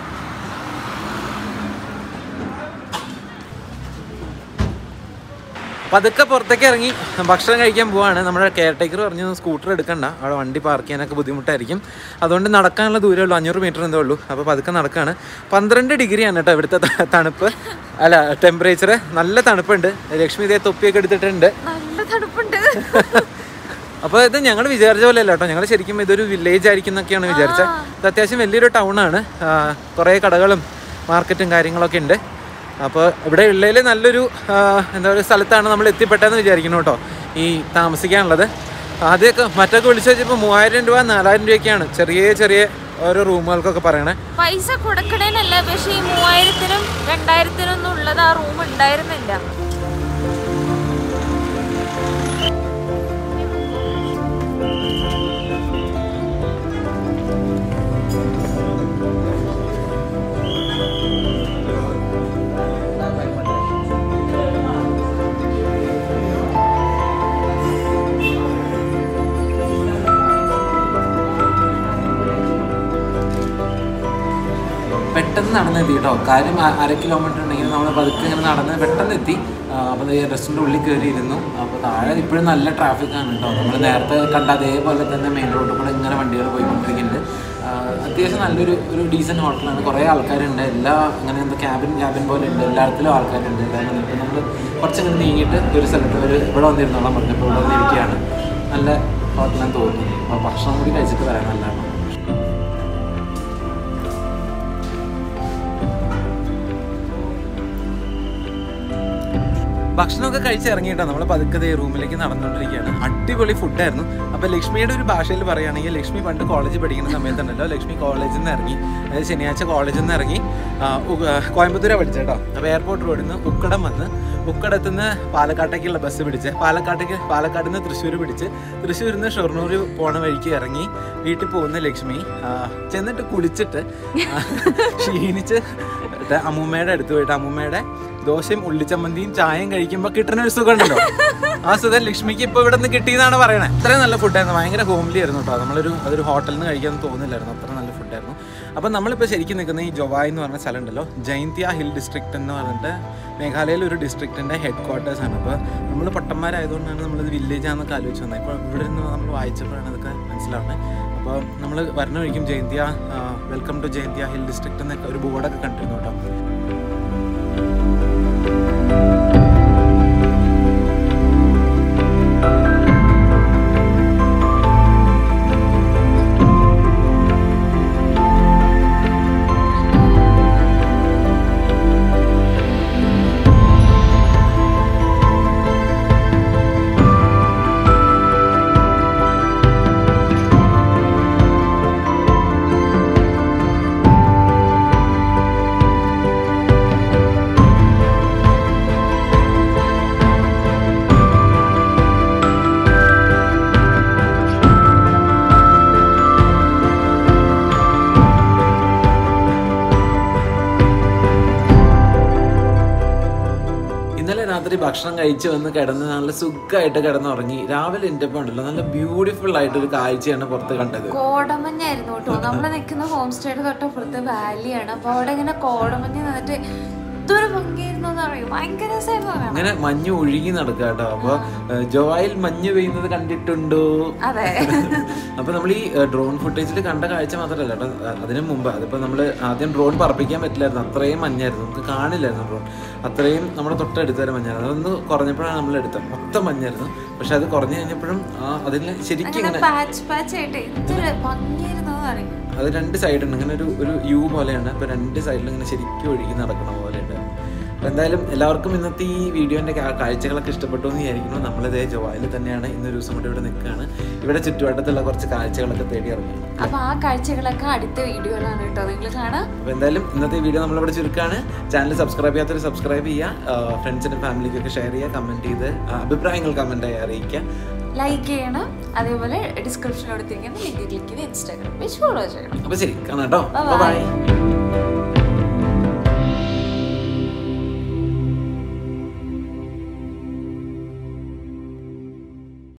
പതുക്കെ പുറത്തേക്ക് ഇറങ്ങി ഭക്ഷണം കഴിക്കാൻ പോവാണ് നമ്മുടെ കെയർ ടേക്കർ പറഞ്ഞു സ്കൂട്ടർ എടുക്കണ്ട അവിടെ വണ്ടി പാർക്ക് ചെയ്യാനൊക്കെ ബുദ്ധിമുട്ടായിരിക്കും അതുകൊണ്ട് നടക്കാനുള്ള ദൂരമേ ഉള്ളൂ അഞ്ഞൂറ് മീറ്റർ എന്തേ ഉള്ളൂ അപ്പോൾ പതുക്കെ നടക്കാണ് പന്ത്രണ്ട് ഡിഗ്രിയാണ് കേട്ടോ ഇവിടുത്തെ ത- തണുപ്പ് അല്ല ടെമ്പറേച്ചർ നല്ല തണുപ്പുണ്ട് ലക്ഷ്മി ഇതേ തൊപ്പിയൊക്കെ എടുത്തിട്ടുണ്ട് നല്ല തണുപ്പുണ്ട് അപ്പോൾ ഇത് ഞങ്ങൾ വിചാരിച്ച പോലെ അല്ല കേട്ടോ ഞങ്ങൾ ശരിക്കും ഇതൊരു വില്ലേജ് ആയിരിക്കും എന്നൊക്കെയാണ് വിചാരിച്ചത് ഇത് അത്യാവശ്യം വലിയൊരു ടൗൺ ആണ് കുറേ കടകളും മാർക്കറ്റും കാര്യങ്ങളൊക്കെ ഉണ്ട് അപ്പോൾ ഇവിടെ ഉള്ളതിൽ നല്ലൊരു ആ, എന്താ പറയുക സ്ഥലത്താണ് നമ്മൾ എത്തിപ്പെട്ടതെന്ന് വിചാരിക്കുന്നു കേട്ടോ ഈ താമസിക്കാനുള്ളത് ആദ്യമൊക്കെ മറ്റൊക്കെ വിളിച്ചു വെച്ചപ്പോൾ മൂവായിരം രൂപ നാലായിരം രൂപയൊക്കെയാണ് ചെറിയ ചെറിയ ഓരോ റൂമുകൾക്കൊക്കെ പറയണേ പൈസ കൊടുക്കണേനല്ല പക്ഷെ ഈ മൂവായിരത്തിനും രണ്ടായിരത്തിനും ഒന്നും ഉള്ളത് ആ റൂം ഉണ്ടായിരുന്നില്ല പെട്ടെന്ന് നടന്നെത്തി കേട്ടോ കാര്യം അ- അര കിലോമീറ്റർ ഉണ്ടെങ്കിൽ നമ്മൾ പതുക്കെ ഇങ്ങനെ നടന്ന് പെട്ടെന്ന് എത്തി അപ്പോൾ റെസ്റ്റോറൻറ്റ് ഉള്ളിൽ കയറി ഇരുന്നു അപ്പോൾ താഴെ ഇപ്പോഴും നല്ല ട്രാഫിക്കാണ് കേട്ടോ നമ്മൾ നേരത്തെ കണ്ട അതേപോലെ തന്നെ മെയിൻ റോഡിൽ കൂടെ ഇങ്ങനെ വണ്ടികൾ പോയിക്കൊണ്ടിരിക്കുന്നുണ്ട് ആ, അത്യാവശ്യം നല്ലൊരു ഒരു ഡീസൻറ്റ് ഹോട്ടലാണ് കുറേ ആൾക്കാരുണ്ട് എല്ലാ അങ്ങനെ എന്താ ക്യാബിൻ ക്യാബിൻ പോലെ ഉണ്ട് എല്ലായിടത്തിലും ആൾക്കാരുണ്ട് കാരണം ഇപ്പം നമ്മൾ കുറച്ചങ്ങനെ നീങ്ങിയിട്ട് ഒരു സ്ഥലത്ത് ഒരു ഇവിടെ വന്നിരുന്നോളാം പറഞ്ഞപ്പോൾ ഇവിടെ വന്നിരിക്കുകയാണ് നല്ല ഹോട്ടലാന്ന് തോന്നുന്നു അപ്പോൾ ഭക്ഷണം കൂടി കഴിച്ചിട്ട് വരാൻ നല്ലതാണ് ഭക്ഷണമൊക്കെ കഴിച്ച് ഇറങ്ങിയിട്ടോ നമ്മൾ പതുക്കെ ദേ റൂമിലേക്ക് നടന്നുകൊണ്ടിരിക്കുകയാണ് അടിപൊളി ഫുഡായിരുന്നു അപ്പോൾ ലക്ഷ്മിയുടെ ഒരു ഭാഷയിൽ പറയുകയാണെങ്കിൽ ലക്ഷ്മി പണ്ട് കോളേജിൽ പഠിക്കുന്ന സമയത്തുണ്ടല്ലോ ലക്ഷ്മി കോളേജിൽ നിന്ന് ഇറങ്ങി അതായത് ശനിയാഴ്ച കോളേജിൽ നിന്ന് ഇറങ്ങി ആ, ഉ- കോയമ്പത്തൂരാണ് പഠിച്ചത് കേട്ടോ അപ്പോൾ എയർപോർട്ട് റോഡിൽ നിന്ന് ഉക്കടം വന്ന് ഉക്കടത്ത് നിന്ന് പാലക്കാട്ടേക്കുള്ള ബസ് പിടിച്ച് പാലക്കാട്ടേക്ക് പാലക്കാട് നിന്ന് തൃശ്ശൂർ പിടിച്ച് തൃശ്ശൂരിൽ നിന്ന് ഷൊർണൂർ പോണ വഴിക്ക് ഇറങ്ങി വീട്ടിൽ പോകുന്ന ലക്ഷ്മി ആ, ചെന്നിട്ട് കുളിച്ചിട്ട് ആ, ക്ഷീണിച്ച് എന്നിട്ട് അമ്മൂമ്മയുടെ അടുത്ത് പോയിട്ട് അമ്മൂമ്മയുടെ ദോശയും ഉള്ളിച്ചമ്മന്തിയും ചായയും കഴിക്കുമ്പോൾ കിട്ടുന്ന ഒരു സുഖം ഉണ്ടല്ലോ ആ സുഖം ലക്ഷ്മിക്ക് ഇപ്പോൾ ഇവിടെ നിന്ന് കിട്ടിയെന്നാണ് പറയണത് അത്രയും നല്ല ഫുഡായിരുന്നു ഭയങ്കര ഹോംലി ആയിരുന്നു കേട്ടോ നമ്മളൊരു അതൊരു ഹോട്ടലിൽ നിന്ന് കഴിക്കാമെന്ന് തോന്നില്ലായിരുന്നു അത്ര നല്ല ഫുഡായിരുന്നു അപ്പം നമ്മളിപ്പോൾ ശരിക്കും നിൽക്കുന്ന ഈ ജൊവായ് എന്ന് പറഞ്ഞ സ്ഥലം ഉണ്ടല്ലോ ജൈന്തിയ ഹിൽ ഡിസ്ട്രിക്റ്റ് എന്ന് പറഞ്ഞിട്ട് മേഘാലയയിലെ ഒരു ഡിസ്ട്രിക്റ്റിൻ്റെ ഹെഡ് ക്വാർട്ടേഴ്സ് ആണ് അപ്പോൾ നമ്മൾ പൊട്ടന്മാരായതുകൊണ്ടാണ് നമ്മളിത് വില്ലേജ് ആണെന്നൊക്കെ ആലോചിച്ച് വന്നത് ഇപ്പോൾ ഇവിടെ നിന്ന് നമ്മൾ വായിച്ചപ്പോഴാണ് അതൊക്കെ മനസ്സിലാവുന്നത് അപ്പോൾ നമ്മൾ വരണ വഴിക്കും Jaintia welcome to Jaintia hill district എന്നൊക്കെ ഒരു ബോർഡൊക്കെ കണ്ടിരുന്നു കേട്ടോ ഇന്നലെ രാത്രി ഭക്ഷണം കഴിച്ച് വന്ന് കിടന്ന് നല്ല സുഖമായിട്ട് കിടന്നുറങ്ങി രാവിലെ എൻ്റെ ഉണ്ടല്ലോ നല്ല ബ്യൂട്ടിഫുൾ ആയിട്ട് ഒരു കാഴ്ചയാണ് പുറത്ത് കണ്ടത് കോടമഞ്ഞായിരുന്നു കേട്ടോ നമ്മൾ നിൽക്കുന്ന ഹോം സ്റ്റേയുടെ തൊട്ടപ്പുറത്ത് വാലിയാണ് അപ്പൊ അവിടെ ഇങ്ങനെ കോടമഞ്ഞ് നിന്നിട്ട് എന്തൊരു ഭംഗിയായിരുന്നു എന്ന് പറയും ഭയങ്കര രസമായിരുന്നു കാണാൻ. അങ്ങനെ മഞ്ഞ് ഒഴുകി നടക്കുക കേട്ടോ അപ്പൊ ജോയിൽ മഞ്ഞ് പെയ്യുന്നത് കണ്ടിട്ടുണ്ടോ അതെ അപ്പൊ നമ്മൾ ഈ ഡ്രോൺ ഫുട്ടേജിൽ കണ്ട കാഴ്ച മാത്രമല്ല കേട്ടോ അഹ് അതിന് മുമ്പ് അതിപ്പോ നമ്മൾ ആദ്യം ഡ്രോൺ പറപ്പിക്കാൻ പറ്റില്ലായിരുന്നു അത്രയും മഞ്ഞായിരുന്നു നമുക്ക് കാണില്ലായിരുന്നു ഡ്രോൺ അത്രയും നമ്മുടെ തൊട്ടടുത്ത് വരെ മഞ്ഞായിരുന്നു അതൊന്ന് കുറഞ്ഞപ്പോഴാണ് നമ്മൾ എടുത്തത് മൊത്തം മഞ്ഞായിരുന്നു പക്ഷെ അത് കുറഞ്ഞു കഴിഞ്ഞപ്പോഴും ആ അതിൽ ശരിക്കും അങ്ങനെ ഇങ്ങനെ പാച്ച് പാച്ച് ആയിട്ട് എന്തൊരു ഭംഗിയായിരുന്നു എന്ന് പറയും അത് രണ്ട് സൈഡുണ്ട് ഇങ്ങനെ ഒരു ഒരു യു പോലെയാണ് അപ്പോൾ രണ്ട് സൈഡിൽ ഇങ്ങനെ ശരിക്കും ഒഴുകി നടക്കണ പോലെ ഉണ്ട് അപ്പോൾ എന്തായാലും എല്ലാവർക്കും ഇന്നത്തെ ഈ വീഡിയോൻ്റെ കാഴ്ചകളൊക്കെ ഇഷ്ടപ്പെട്ടു എന്ന് വിചാരിക്കുന്നു നമ്മളിതേ ജോയിൽ തന്നെയാണ് ഇന്നൊരു ദിവസം കൂടി ഇവിടെ നിൽക്കുകയാണ് ഇവിടെ ചുറ്റുവട്ടത്തുള്ള കുറച്ച് കാഴ്ചകളൊക്കെ തേടി ഇറങ്ങി അപ്പൊ ആ കാഴ്ചകളൊക്കെ അടുത്ത വീഡിയോയിലാണ് കേട്ടോ നിങ്ങൾ കാണാം അപ്പോൾ എന്തായാലും ഇന്നത്തെ വീഡിയോ നമ്മളിവിടെ ചുരുക്കാണ് ചാനൽ സബ്സ്ക്രൈബ് ചെയ്യാത്തവർ സബ്സ്ക്രൈബ് ചെയ്യുക ഫ്രണ്ട്സിനും ഫാമിലിക്കൊക്കെ ഷെയർ ചെയ്യുക കമൻറ്റ് ചെയ്ത് ആ, അഭിപ്രായങ്ങൾ കമൻറ്റായി അറിയിക്കുക ലൈക്ക് ചെയ്യണം അതേപോലെ ഡിസ്ക്രിപ്ഷനിൽ കൊടുത്തിരിക്കുന്ന ലിങ്ക് ക്ലിക്ക് ചെയ്ത് ഇൻസ്റ്റാഗ്രാം പേജ് ഫോളോ ചെയ്യണം അപ്പോൾ ശരി കാണാം കേട്ടോ Bye bye. ബൈ